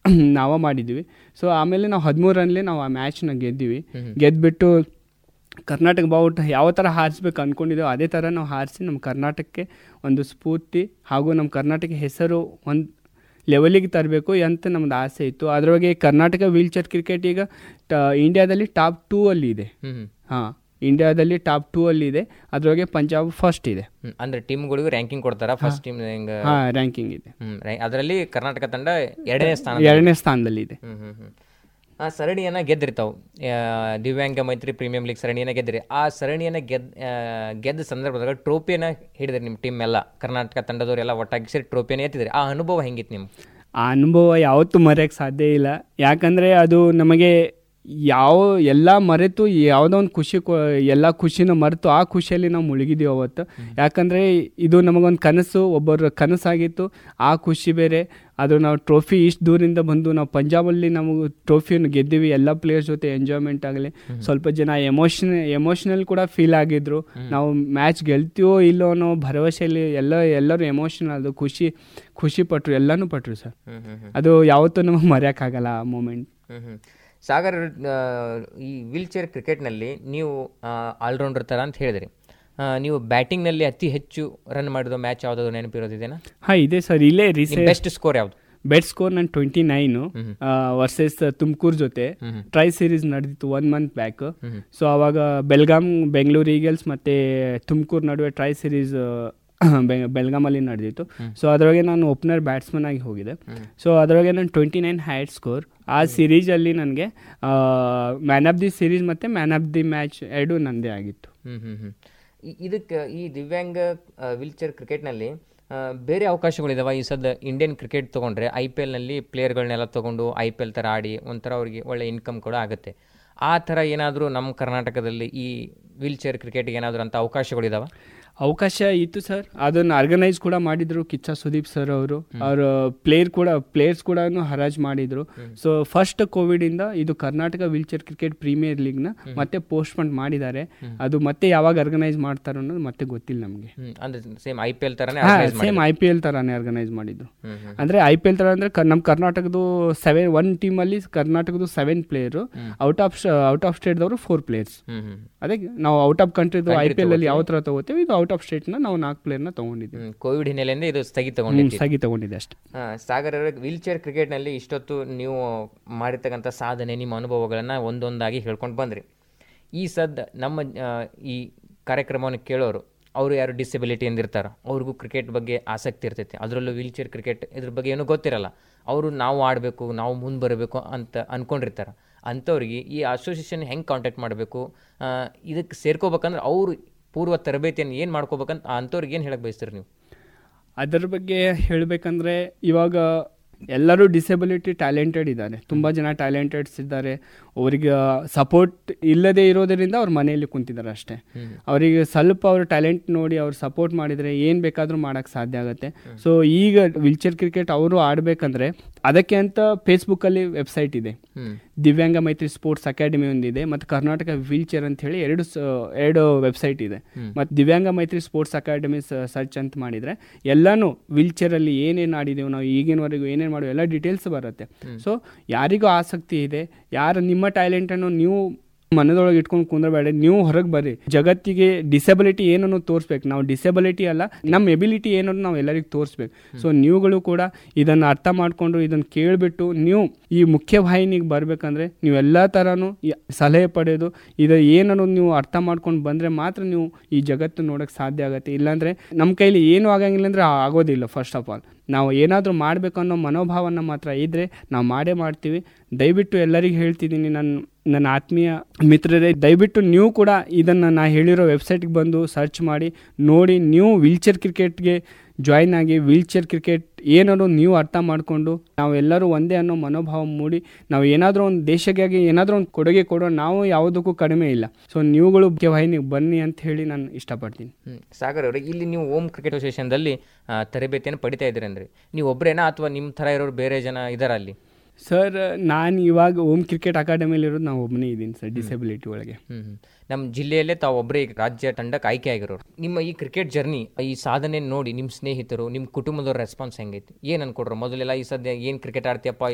ನಾವ ಮಾಡಿದ್ವಿ ಸೊ ಆಮೇಲೆ ನಾವು ಹದಿಮೂರರಲ್ಲಿ ನಾವು ಆ ಮ್ಯಾಚ್ನ ಗೆದ್ದಿವಿ ಗೆದ್ದುಬಿಟ್ಟು ಕರ್ನಾಟಕ ಬಾವುಟ ಯಾವ ಥರ ಹಾರಿಸ್ಬೇಕು ಅಂದ್ಕೊಂಡಿದ್ದೇವೆ ಅದೇ ಥರ ನಾವು ಹಾರಿಸಿ ನಮ್ಮ ಕರ್ನಾಟಕಕ್ಕೆ ಒಂದು ಸ್ಫೂರ್ತಿ ಹಾಗೂ ನಮ್ಮ ಕರ್ನಾಟಕ ಹೆಸರು ಒಂದು ಲೆವೆಲಿಗೆ ತರಬೇಕು ಅಂತ ನಮ್ಮದು ಆಸೆ ಇತ್ತು ಅದರೊಳಗೆ ಕರ್ನಾಟಕ ವೀಲ್ ಚೇರ್ ಕ್ರಿಕೆಟ್ ಈಗ ಟ ಇಂಡಿಯಾದಲ್ಲಿ ಟಾಪ್ ಟೂ ಅಲ್ಲಿ ಇದೆ ಹ್ಮ್ ಹಾಂ ಇಂಡಿಯಾದಲ್ಲಿ ಟಾಪ್ ಟೂ ಅಲ್ಲಿ ಇದೆ ಅದರೊಳಗೆ ಪಂಜಾಬ್ ಫಸ್ಟ್ ಇದೆ ಹ್ಮ್. ಅಂದ್ರೆ ಟೀಮ್ಗಳಿಗೂ ರ್ಯಾಂಕಿಂಗ್ ಕೊಡ್ತಾರ ಫಸ್ಟ್ ಟೀಮ್ ಹಿಂಗ ಹಾಂ ರ್ಯಾಂಕಿಂಗ್ ಇದೆ ಹ್ಮ್ ರೈ- ಅದರಲ್ಲಿ ಕರ್ನಾಟಕ ತಂಡ ಎರಡನೇ ಸ್ಥಾನ ಎರಡನೇ ಸ್ಥಾನದಲ್ಲಿ ಇದೆ ಹ್ಮ್ ಹ್ಮ್ ಹ್ಮ್ ಆ ಸರಣಿಯನ್ನ ಗೆದ್ರಿ ತಾವು ಆ, ದಿವ್ಯಾಂಗ ಮೈತ್ರಿ ಪ್ರೀಮಿಯಂ ಲೀಗ್ ಸರಣಿಯನ್ನ ಗೆದ್ರಿ ಆ ಸರಣಿಯನ್ನ ಗೆದ್ ಆ, ಗೆದ್ದ ಸಂದರ್ಭದಾಗ ಟ್ರೋಫಿಯನ್ನ ಹಿಡಿದ್ರಿ ನಿಮ್ಮ ಟೀಮ್ ಎಲ್ಲ ಕರ್ನಾಟಕ ತಂಡದವರೆಲ್ಲ ಒಟ್ಟಾಗಿ ಸೇರಿ ಟ್ರೋಫಿಯನ್ನ ಎತ್ತಿದ್ರಿ ಆ ಅನುಭವ ಹೆಂಗಿತ್ತು ನಿಮ್ಗೆ ಆ ಅನುಭವ ಯಾವತ್ತೂ ಮರೆಯೋಕ್ಕೆ ಸಾಧ್ಯ ಇಲ್ಲ ಯಾಕಂದರೆ ಅದು ನಮಗೆ ಯಾವ ಎಲ್ಲ ಮರೆತು ಯಾವುದೋ ಒಂದು ಖುಷಿ ಕೊ ಎಲ್ಲ ಖುಷಿನ ಮರೆತು ಆ ಖುಷಿಯಲ್ಲಿ ನಾವು ಮುಳುಗಿದ್ದೀವಿ ಅವತ್ತು ಯಾಕಂದರೆ ಇದು ನಮಗೊಂದು ಕನಸು ಒಬ್ಬರ ಕನಸಾಗಿತ್ತು ಆ ಖುಷಿ ಬೇರೆ ಅದು ನಾವು ಟ್ರೋಫಿ ಇಷ್ಟು ದೂರಿಂದ ಬಂದು ನಾವು ಪಂಜಾಬಲ್ಲಿ ನಾವು ಟ್ರೋಫಿಯನ್ನು ಗೆದ್ದೀವಿ ಎಲ್ಲ ಪ್ಲೇಯರ್ಸ್ ಜೊತೆ ಎಂಜಾಯ್ಮೆಂಟ್ ಆಗಲಿ ಸ್ವಲ್ಪ ಜನ ಎಮೋಷನ್ ಎಮೋಷ್ನಲ್ ಕೂಡ ಫೀಲ್ ಆಗಿದ್ರು ನಾವು ಮ್ಯಾಚ್ ಗೆಲ್ತೀವೋ ಇಲ್ಲೋ ಅನ್ನೋ ಭರವಸೆಯಲ್ಲಿ ಎಲ್ಲ ಎಲ್ಲರೂ ಎಮೋಷನಲ್ ಅದು ಖುಷಿ ಖುಷಿ ಪಟ್ಟರು ಎಲ್ಲನೂ ಪಟ್ಟರು ಸರ್ ಹ್ಮ್ ಹ್ಮ್ ಹ್ಮ್ ಅದು ಯಾವತ್ತೂ ನಮಗೆ ಮರೆಯೋಕ್ಕಾಗಲ್ಲ ಆ ಮೂಮೆಂಟ್ ಹ್ಮ್ ಹ್ಮ್ ಸಾಗರ್ ಆ, ಈ ವೀಲ್ ಚೇರ್ ಕ್ರಿಕೆಟ್ನಲ್ಲಿ ನೀವು ಆಲ್ರೌಂಡರ್ ಥರ ಅಂತ ಹೇಳಿದ್ರಿ ಆ, ನೀವು ಬ್ಯಾಟಿಂಗ್ನಲ್ಲಿ ಅತಿ ಹೆಚ್ಚು ರನ್ ಮಾಡಿದ ಮ್ಯಾಚ್ ಯಾವುದಾದ್ರು ನೆನಪಿರೋದಿದೆನಾ ಹಾಂ ಇದೆ ಸರ್ ಇಲ್ಲೇ ರೀಸೆ ಬೆಸ್ಟ್ ಸ್ಕೋರ್ ಯಾವುದು ಬೆಟ್ ಸ್ಕೋರ್ ನಾನು ಟ್ವೆಂಟಿ ನೈನು ವರ್ಸಸ್ ತುಮಕೂರು ಜೊತೆ ಟ್ರೈ ಸೀರೀಸ್ ನಡೆದಿತ್ತು ಒನ್ ಮಂತ್ ಬ್ಯಾಕ್ ಸೊ ಅವಾಗ ಬೆಲ್ಗಾಮ್ ಬೆಂಗಳೂರು ಈಗಲ್ಸ್ ಮತ್ತು ತುಮಕೂರು ನಡುವೆ ಟ್ರೈ ಸೀರೀಸ್ ಬೆಲ್ಗಾಮಲ್ಲಿ ನಡೆದಿತ್ತು ಸೊ ಅದರೊಳಗೆ ನಾನು ಓಪನರ್ ಬ್ಯಾಟ್ಸ್ಮನ್ ಆಗಿ ಹೋಗಿದೆ ಸೊ ಅದರೊಳಗೆ ನಾನು ಟ್ವೆಂಟಿ ನೈನ್ ಹ್ಯಾಡ್ ಸ್ಕೋರ್ ಆ ಸಿರೀಸಲ್ಲಿ ನನಗೆ ಮ್ಯಾನ್ ಆಫ್ ದಿ ಸಿರೀಸ್ ಮತ್ತು ಮ್ಯಾನ್ ಆಫ್ ದಿ ಮ್ಯಾಚ್ ಎರಡೂ ನನ್ನದೇ ಆಗಿತ್ತು ಹ್ಮ್ ಹ್ಮ್ ಹ್ಮ್ ಇ- ಇದಕ್ಕೆ ಈ ದಿವ್ಯಾಂಗ ವೀಲ್ ಚೇರ್ ಕ್ರಿಕೆಟ್ನಲ್ಲಿ ಆ, ಬೇರೆ ಅವಕಾಶಗಳಿದಾವ ಈ ಸದ್ದ ಇಂಡಿಯನ್ ಕ್ರಿಕೆಟ್ ತೊಗೊಂಡ್ರೆ ಐ ಪಿ ಎಲ್ನಲ್ಲಿ ಪ್ಲೇಯರ್ಗಳನ್ನೆಲ್ಲ ತೊಗೊಂಡು ಐ ಪಿ ಎಲ್ ಥರ ಆಡಿ ಒಂಥರ ಅವ್ರಿಗೆ ಒಳ್ಳೆ ಇನ್ಕಮ್ ಕೂಡ ಆಗುತ್ತೆ ಆ ಥರ ಏನಾದರೂ ನಮ್ಮ ಕರ್ನಾಟಕದಲ್ಲಿ ಈ ವೀಲ್ ಚೇರ್ ಕ್ರಿಕೆಟ್ಗೆ ಏನಾದರೂ ಅಂತ ಅವಕಾಶಗಳಿದಾವ ಅವಕಾಶ ಇತ್ತು ಸರ್ ಅದನ್ನು ಆರ್ಗನೈಸ್ ಕೂಡ ಮಾಡಿದ್ರು ಕಿಚ್ಚ ಸುದೀಪ್ ಸರ್ ಅವರು ಅವ್ರ ಪ್ಲೇಯರ್ ಕೂಡ ಪ್ಲೇಯರ್ಸ್ ಕೂಡ ಹರಾಜ್ ಮಾಡಿದ್ರು ಸೊ ಫಸ್ಟ್ ಕೋವಿಡ್ ಇಂದ ಇದು Karnataka wheelchair cricket premier ಲೀಗ್ನ ಮತ್ತೆ ಪೋಸ್ಟ್ಪೋನ್ ಮಾಡಿದ್ದಾರೆ ಅದು ಮತ್ತೆ ಯಾವಾಗ ಆರ್ಗನೈಸ್ ಮಾಡ್ತಾರೋ ಅನ್ನೋದು ಮತ್ತೆ ಗೊತ್ತಿಲ್ಲ ನಮಗೆ ಹ್ಮ್ ಅಂದ್ರೆ ಸೇಮ್ ಐ ಪಿ ಎಲ್ ಥರನೇ ಸೇಮ್ ಐ ಪಿ ಎಲ್ ತರಾನೇ ಆರ್ಗನೈಸ್ ಮಾಡಿದ್ರು ಅಂದ್ರೆ ಐ ಪಿ ಎಲ್ ತರ ಅಂದ್ರೆ ಕ- ನಮ್ಮ ಕರ್ನಾಟಕದ ಸೆವೆನ್ ಒನ್ ಟೀಮ್ ಅಲ್ಲಿ ಕರ್ನಾಟಕದ seven player out of out of ಸ್ಟೇಟ್ದವರು ಫೋರ್ ಪ್ಲೇಯರ್ಸ್ ಹ್ಮ್ ಹ್ಮ್ ಅದೇ ನಾವು ಔಟ್ ಆಫ್ ಕಂಟ್ರಿದು ಐ ಪಿ ಎಲ್ ಅಲ್ಲಿ ಯಾವ ತರ ತಗೋತೀವಿ ಇದು ಔಟ್ ಆಫ್ ಸ್ಟೇಟ್ನ ನಾವು ನಾಲ್ಕು ಪ್ಲೇಯರ್ನ ತಗೊಂಡಿದ್ದೀವಿ ಹ್ಮ್ ಕೋವಿಡ್ ಹಿನ್ನೆಲೆಯಿಂದ ಇದು ಸ್ಥಗಿತ ಹ್ಮ್, ತಗೊಂಡಿದ್ದೀವಿ ಸ್ಥಗಿತ ತಗೊಂಡಿದೆ ಅಷ್ಟೇ ಆ, ಸಾಗರ್ ಅವರೇ ವೀಲ್ ಚೇರ್ ಕ್ರಿಕೆಟ್ನಲ್ಲಿ ಇಷ್ಟೊತ್ತು ನೀವು ಮಾಡಿರ್ತಕ್ಕಂಥ ಸಾಧನೆ ನಿಮ್ಮ ಅನುಭವಗಳನ್ನು ಒಂದೊಂದಾಗಿ ಹೇಳ್ಕೊಂಡು ಬಂದ್ರಿ ಈ ಸದ್ದ ನಮ್ಮ ಆ, ಈ ಕಾರ್ಯಕ್ರಮವನ್ನು ಕೇಳೋರು ಅವರು ಯಾರು ಡಿಸೆಬಿಲಿಟಿ ಇರ್ತಾರೋ ಅವ್ರಿಗೂ ಕ್ರಿಕೆಟ್ ಬಗ್ಗೆ ಆಸಕ್ತಿ ಇರ್ತೈತೆ ಅದರಲ್ಲೂ ವೀಲ್ ಚೇರ್ ಕ್ರಿಕೆಟ್ ಇದ್ರ ಬಗ್ಗೆ ಏನೂ ಗೊತ್ತಿರಲ್ಲ ಅವರು ನಾವು ಆಡಬೇಕು ನಾವು ಮುಂದೆ ಬರಬೇಕು ಅಂತ ಅಂದ್ಕೊಂಡಿರ್ತಾರೆ ಅಂಥವ್ರಿಗೆ ಈ ಅಸೋಸಿಯೇಷನ್ ಹೆಂಗೆ ಕಾಂಟ್ಯಾಕ್ಟ್ ಮಾಡಬೇಕು ಇದಕ್ಕೆ ಸೇರ್ಕೋಬೇಕಂದ್ರೆ ಅವರು ಪೂರ್ವ ತರಬೇತಿಯನ್ನು ಏನು ಮಾಡ್ಕೋಬೇಕಂತ ಅಂಥವ್ರಿಗೆ ಏನು ಹೇಳಕ್ಕೆ ಬಯಸ್ತೀರಿ ನೀವು ಅದರ ಬಗ್ಗೆ ಹೇಳಬೇಕಂದ್ರೆ ಇವಾಗ ಎಲ್ಲರೂ ಡಿಸೆಬಿಲಿಟಿ ಟ್ಯಾಲೆಂಟೆಡ್ ಇದ್ದಾರೆ ತುಂಬ ಜನ ಟ್ಯಾಲೆಂಟೆಡ್ಸ್ ಇದ್ದಾರೆ ಅವರಿಗೆ ಸಪೋರ್ಟ್ ಇಲ್ಲದೆ ಇರೋದರಿಂದ ಅವ್ರ ಮನೆಯಲ್ಲಿ ಕುಂತಿದ್ದಾರೆ ಅಷ್ಟೇ ಅವರಿಗೆ ಸ್ವಲ್ಪ ಅವ್ರ ಟ್ಯಾಲೆಂಟ್ ನೋಡಿ ಅವ್ರು ಸಪೋರ್ಟ್ ಮಾಡಿದರೆ ಏನು ಬೇಕಾದರೂ ಮಾಡೋಕ್ಕೆ ಸಾಧ್ಯ ಆಗುತ್ತೆ ಸೊ ಈಗ ವಿಲ್ಚರ್ ಕ್ರಿಕೆಟ್ ಅವರು ಆಡಬೇಕಂದ್ರೆ ಅದಕ್ಕೆ ಅಂತ ಫೇಸ್ಬುಕ್ಕಲ್ಲಿ ವೆಬ್ಸೈಟ್ ಇದೆ ಹ್ಮ್. ದಿವ್ಯಾಂಗ ಮೈತ್ರಿ ಸ್ಪೋರ್ಟ್ಸ್ ಅಕಾಡೆಮಿ ಒಂದಿದೆ ಮತ್ತು ಕರ್ನಾಟಕ ವೀಲ್ ಚೇರ್ ಅಂತ ಹೇಳಿ ಎರಡು ಸ- ಎರಡು ವೆಬ್ಸೈಟ್ ಇದೆ ಮತ್ತು ದಿವ್ಯಾಂಗ ಮೈತ್ರಿ ಸ್ಪೋರ್ಟ್ಸ್ ಅಕಾಡೆಮಿ ಸರ್ಚ್ ಅಂತ ಮಾಡಿದರೆ ಎಲ್ಲನೂ ವೀಲ್ ಚೇರಲ್ಲಿ ಏನೇನು ಆಡಿದೆವು ನಾವು ಈಗಿನವರೆಗೂ ಏನೇನು ಮಾಡಿದ್ವಿ ಎಲ್ಲ ಡೀಟೇಲ್ಸ್ ಬರುತ್ತೆ ಸೊ ಯಾರಿಗೂ ಆಸಕ್ತಿ ಇದೆ ಯಾರು ನಿಮ್ಮ ಟ್ಯಾಲೆಂಟನ್ನು ನೀವು ಮನದೊಳಗೆ ಇಟ್ಕೊಂಡು ಕುಂದ್ರಬೇಡ ನೀವು ಹೊರಗೆ ಬರ್ರಿ ಜಗತ್ತಿಗೆ ಡಿಸೆಬಿಲಿಟಿ ಏನನ್ನು ತೋರಿಸ್ಬೇಕು ನಾವು ಡಿಸೆಬಿಲಿಟಿ ಅಲ್ಲ ನಮ್ಮ ಎಬಿಲಿಟಿ ಏನನ್ನು ನಾವು ಎಲ್ಲರಿಗೂ ತೋರಿಸ್ಬೇಕು ಸೊ ನೀವುಗಳು ಕೂಡ ಇದನ್ನು ಅರ್ಥ ಮಾಡಿಕೊಂಡು ಇದನ್ನು ಕೇಳಿಬಿಟ್ಟು ನೀವು ಈ ಮುಖ್ಯವಾಹಿನಿಗೆ ಬರಬೇಕಂದ್ರೆ ನೀವು ಎಲ್ಲ ಥರನೂ ಈ ಸಲಹೆ ಪಡೆಯೋದು ಇದು ಏನನ್ನು ನೀವು ಅರ್ಥ ಮಾಡ್ಕೊಂಡು ಬಂದರೆ ಮಾತ್ರ ನೀವು ಈ ಜಗತ್ತು ನೋಡೋಕ್ಕೆ ಸಾಧ್ಯ ಆಗುತ್ತೆ ಇಲ್ಲಾಂದರೆ ನಮ್ಮ ಕೈಲಿ ಏನೂ ಆಗಂಗಿಲ್ಲ ಅಂದರೆ ಆಗೋದಿಲ್ಲ ಫಸ್ಟ್ ಆಫ್ ಆಲ್ ನಾವು ಏನಾದರೂ ಮಾಡಬೇಕು ಅನ್ನೋ ಮನೋಭಾವನ ಮಾತ್ರ ಇದ್ದರೆ ನಾವು ಮಾಡೇ ಮಾಡ್ತೀವಿ ದಯವಿಟ್ಟು ಎಲ್ಲರಿಗೂ ಹೇಳ್ತಿದ್ದೀನಿ ನನ್ನ ನನ್ನ ಆತ್ಮೀಯ ಮಿತ್ರರೇ ದಯವಿಟ್ಟು ನೀವು ಕೂಡ ಇದನ್ನು ನಾ ಹೇಳಿರೋ ವೆಬ್ಸೈಟ್ಗೆ ಬಂದು ಸರ್ಚ್ ಮಾಡಿ ನೋಡಿ ನೀವು ವೀಲ್ಚೇರ್ ಕ್ರಿಕೆಟ್ಗೆ ಜಾಯ್ನ್ ಆಗಿ ವೀಲ್ಚೇರ್ ಕ್ರಿಕೆಟ್ ಏನಾದ್ರು ನೀವು ಅರ್ಥ ಮಾಡಿಕೊಂಡು ನಾವೆಲ್ಲರೂ ಒಂದೇ ಅನ್ನೋ ಮನೋಭಾವ ಮೂಡಿ ನಾವು ಏನಾದರೂ ಒಂದು ದೇಶಕ್ಕಾಗಿ ಏನಾದರೂ ಒಂದು ಕೊಡುಗೆ ಕೊಡೋ ನಾವು ಯಾವುದಕ್ಕೂ ಕಡಿಮೆ ಇಲ್ಲ ಸೊ ನೀವುಗಳು ಮುಖ್ಯವಾಹಿನಿಗೆ ಬನ್ನಿ ಅಂತ ಹೇಳಿ ನಾನು ಇಷ್ಟಪಡ್ತೀನಿ ಹ್ಮ್. ಸಾಗರ್ ಅವರೇ ಇಲ್ಲಿ ನೀವು ಓಮ್ ಕ್ರಿಕೆಟ್ ಅಸೋಸಿಯೇಷನ್ದಲ್ಲಿ ಆ, ತರಬೇತಿಯನ್ನು ಪಡಿತಾ ಇದ್ದೀರಿ ಅಂದ್ರೆ ನೀವು ಒಬ್ಬರೇನಾ ಅಥವಾ ನಿಮ್ಮ ಥರ ಇರೋರು ಬೇರೆ ಜನ ಇದಾರ ಅಲ್ಲಿ ಸರ್ ನಾನು ಇವಾಗ ಓಮ್ ಕ್ರಿಕೆಟ್ ಅಕಾಡೆಮಿಲಿರೋದು ನಾವು ಒಬ್ಬನೇ ಇದ್ದೀನಿ ಸರ್ ಡಿಸೆಬಿಲಿಟಿ ಒಳಗೆ ಹ್ಮ್ ಹ್ಮ್. ನಮ್ಮ ಜಿಲ್ಲೆಯಲ್ಲೇ ತಾವು ಒಬ್ಬರೇ ಈಗ ರಾಜ್ಯ ತಂಡಕ್ಕೆ ಆಯ್ಕೆ ಆಗಿರೋರು ನಿಮ್ಮ ಈ ಕ್ರಿಕೆಟ್ ಜರ್ನಿ ಈ ಸಾಧನೆ ನೋಡಿ ನಿಮ್ಮ ಸ್ನೇಹಿತರು ನಿಮ್ಮ ಕುಟುಂಬದವ್ರ ರೆಸ್ಪಾನ್ಸ್ ಹೆಂಗೈತಿ ಏನು ಅನ್ಕೊಡ್ರು ಮೊದಲೆಲ್ಲ ಈ ಸದ್ಯ ಏನು ಕ್ರಿಕೆಟ್ ಆಡ್ತೀಯಪ್ಪ